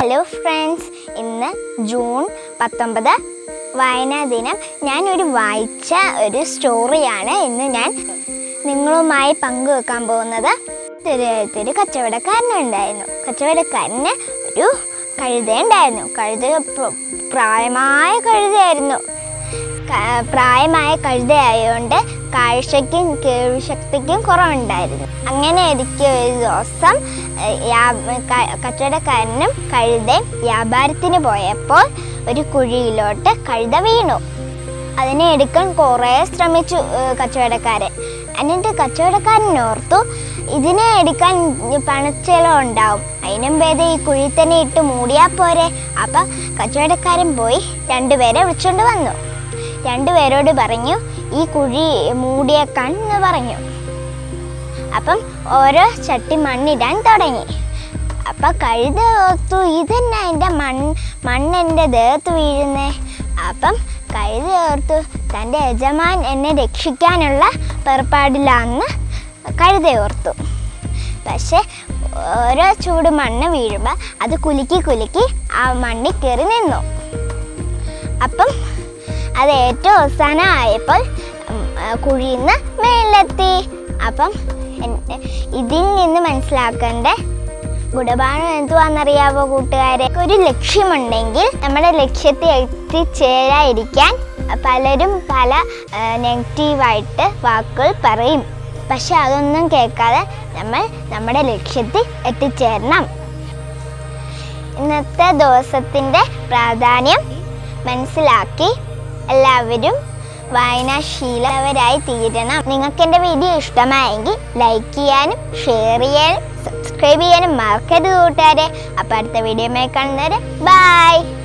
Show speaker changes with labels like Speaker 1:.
Speaker 1: hello friends ഇന്ന് June പത്തൊമ്പത് വായനാ ദിനം ഞാനൊരു വായിച്ച ഒരു സ്റ്റോറിയാണ് ഇന്ന് ഞാൻ നിങ്ങളുമായി പങ്കുവെക്കാൻ പോകുന്നത് ഒരു ഒരു കച്ചവടക്കാരനുണ്ടായിരുന്നു കച്ചവടക്കാരന് ഒരു കഴുതയുണ്ടായിരുന്നു കഴുത പ്ര- പ്രായമായ കഴുതയായിരുന്നു ക- പ്രായമായ കഴുതയായതുകൊണ്ട് കാഴ്ചയ്ക്കും കേൾവിശക്തിക്കും കുറവുണ്ടായിരുന്നു അങ്ങനെ ഇരിക്കെ ഒരു ദിവസം ഏഹ്, യാ- ക- കച്ചവടക്കാരനും കഴുതയും വ്യാപാരത്തിന് പോയപ്പോൾ ഒരു കുഴിയിലോട്ട് കഴുത വീണു അതിനെ എടുക്കാൻ കുറേ ശ്രമിച്ചു ഏഹ്, കച്ചവടക്കാരൻ എന്നിട്ട് കച്ചവടക്കാരൻ ഓർത്തു ഇതിനെ എടുക്കാൻ പണച്ചെലവ് ഉണ്ടാവും അതിനും ഭേദം ഈ കുഴി തന്നെ ഇട്ട് മൂടിയാൽ പോരെ അപ്പം കച്ചവടക്കാരൻ പോയി രണ്ടുപേരെ വിളിച്ചുകൊണ്ട് വന്നു രണ്ടുപേരോട് പറഞ്ഞു ഈ കുഴി മൂടിയേക്കാൻ എന്ന് പറഞ്ഞു അപ്പം ഓരോ ചട്ടി മണ്ണിടാൻ തുടങ്ങി അപ്പം കഴുത ഓർത്തു ഇതന്നെ എൻ്റെ മൺ മണ്ണ് എൻ്റെ ദേഹത്ത് വീഴുന്നേ അപ്പം കഴുത ഓർത്തു തൻ്റെ യജമാൻ എന്നെ രക്ഷിക്കാനുള്ള പുറപ്പാടിലാന്ന് കഴുത ഓർത്തു പക്ഷെ ഓരോ ചൂട് മണ്ണ് വീഴുമ്പോൾ അത് കുലുക്കി കുലുക്കി ആ മണ്ണിൽ കയറി നിന്നു അപ്പം അത് ഏറ്റവും അവസാനം ആയപ്പോൾ ഉം, ആ, കുഴിയിൽ നിന്ന് മേളിലെത്തി അപ്പം എൻ- ഇതിൽ നിന്ന് മനസ്സിലാക്കേണ്ട ഗുണപാഠം എന്തുവാണെന്നറിയാവോ കൂട്ടുകാരെ ഒരു ലക്ഷ്യമുണ്ടെങ്കിൽ നമ്മുടെ ലക്ഷ്യത്തിൽ എത്തിച്ചേരാതിരിക്കാൻ പലരും പല നെഗറ്റീവായിട്ട് വാക്കുകൾ പറയും പക്ഷെ അതൊന്നും കേൾക്കാതെ നമ്മൾ നമ്മുടെ ലക്ഷ്യത്തിൽ എത്തിച്ചേരണം ഇന്നത്തെ ദിവസത്തിൻ്റെ പ്രാധാന്യം മനസ്സിലാക്കി എല്ലാവരും വായനാശീലവരായി തീരണം നിങ്ങൾക്ക് എൻ്റെ വീഡിയോ ഇഷ്ടമായെങ്കിൽ ലൈക്ക് ചെയ്യാനും ഷെയർ ചെയ്യാനും സബ്സ്ക്രൈബ് ചെയ്യാനും മറക്കരുത് കൂട്ടുകാരെ അപ്പോൾ അടുത്ത വീഡിയോ കാണുന്നവരെ ബൈ